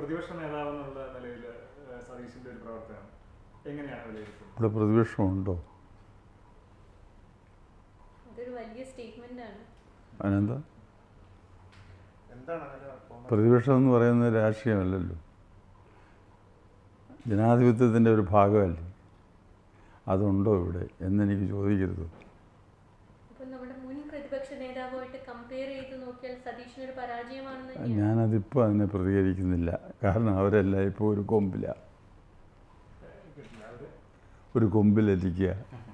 പ്രതിപക്ഷ നേതാവ് എന്നുള്ള നിലയിൽ സതീശിന്റെ ഒരു പ്രവർത്തനം എങ്ങനെയാണ് വിലയിരുത്തുന്നത് ഇവിടെ പ്രതിപക്ഷമുണ്ടോ അതൊരു വലിയ സ്റ്റേറ്റ്മെന്റ് ആണ് അതിനെന്താ എന്താണ് അങ്ങനെ തോന്നുന്നത്? പ്രതിപക്ഷം എന്ന് പറയുന്നത് രാഷ്ട്രീയമല്ലല്ലോ ജനാധിപത്യത്തിൻ്റെ ഒരു ഭാഗമല്ലേ അതുണ്ടോ ഇവിടെ എന്നെനിക്ക് ചോദിക്കരുത് അപ്പൊ നമ്മുടെ മുൻ പ്രതിപക്ഷ നേതാവുമായിട്ട് കമ്പയർ ചെയ്ത് നോക്കിയാൽ സതീഷിന് ഒരു പരാജയമാണെന്ന് തന്നെയാണ് ഞാനതിപ്പോൾ അതിനെ പ്രതികരിക്കുന്നില്ല കാരണം അവരെല്ലാം ഇപ്പോൾ ഒരു കൊമ്പില കിട്ടില്ല. അവര് ഒരു കൊമ്പിലിരിക്കുക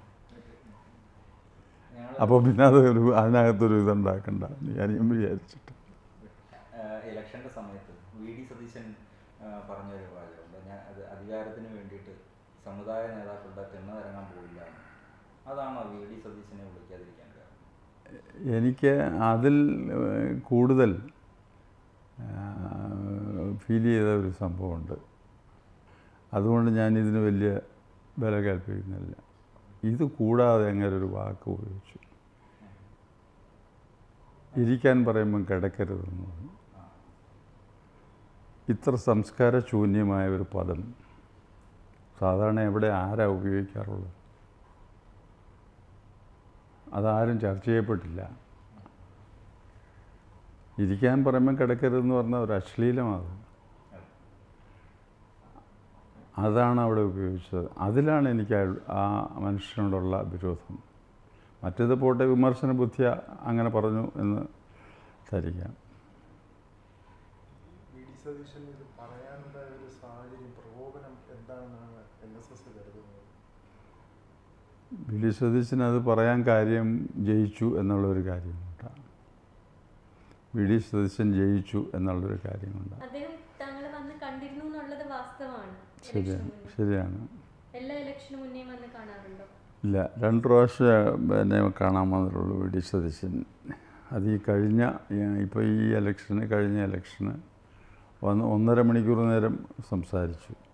ഞങ്ങൾ അപ്പോൾ പിന്നെ അത് ഒരു അതിനകത്തൊരു ഇതുണ്ടാക്കണ്ട എന്ന് ഞാനും വിചാരിച്ചിട്ട് ഇലക്ഷൻ്റെ സമയത്ത് വി ഡി സതീശൻ ആ, പറഞ്ഞൊരു വാചകമുണ്ട് ഞാൻ അത് അധികാരത്തിന് വേണ്ടിയിട്ട് സമുദായ നേതാക്കളുടെ തിണ്ണനിറങ്ങാൻ പോയില്ല എന്ന്. അതാണോ വി ഡി സതീശനെ വിളിക്കാതിരിക്കാൻ കാരണം എനിക്ക് അതിൽ ഏഹ്, കൂടുതൽ ഫീൽ ചെയ്ത ഒരു സംഭവമുണ്ട് അതുകൊണ്ട് ഞാൻ ഇതിന് വലിയ വില കൽപ്പിക്കുന്നില്ല ഇത് കൂടാതെ അങ്ങനെ ഒരു വാക്ക് ഉപയോഗിച്ചു ഇരിക്കാൻ പറയുമ്പം കിടക്കരുതെന്ന് പറഞ്ഞു ഇത്ര സംസ്കാര ശൂന്യമായ ഒരു പദം സാധാരണ എവിടെ ആരാ ഉപയോഗിക്കാറുള്ളത് അതാരും ചർച്ച ചെയ്യപ്പെട്ടില്ല ഇരിക്കാൻ പറയുമ്പം കിടക്കരുതെന്ന് പറഞ്ഞ ഒരു അശ്ലീലമാണ് അതാണ് അവിടെ ഉപയോഗിച്ചത് അതിലാണ് എനിക്ക് അയാൾ- ആ മനുഷ്യനോടുള്ള വിരോധം മറ്റേത് പോട്ടെ വിമർശന ബുദ്ധിയ അങ്ങനെ പറഞ്ഞു എന്ന് ധരിക്കാം വി ഡി സതീശൻ ഇത് പറയാനുണ്ടായ ഒരു സാഹചര്യം പ്രകോപനം എന്താണെന്നാണ് എൻ എസ് എസ് കരുതുന്നത് വി ഡി സതീശന് അത് പറയാൻ കാര്യം ജയിച്ചു എന്നുള്ളൊരു കാര്യമുണ്ട് വി ഡി സതീശൻ ജയിച്ചു എന്നുള്ളൊരു കാര്യമുണ്ട് അദ്ദേഹം താങ്കൾ വന്ന് കണ്ടിരുന്നു എന്നുള്ളത് വാസ്തവമാണ് ശരിയാണ് ഇലക്ഷന് മുന്നേ. ശരിയാണ് എല്ലാ ഇലക്ഷന് മുന്നേ വന്ന് കാണാറുണ്ടോ ഇല്ല രണ്ട് പ്രാവശ്യം എന്നെ കാണാൻ വന്നിട്ടുള്ളൂ വി ഡി സതീശൻ അത് ഈ കഴിഞ്ഞ ഇപ്പോൾ ഈ ഇലക്ഷന് കഴിഞ്ഞ ഇലക്ഷന് വന്ന് ഒന്നര മണിക്കൂർ നേരം സംസാരിച്ചു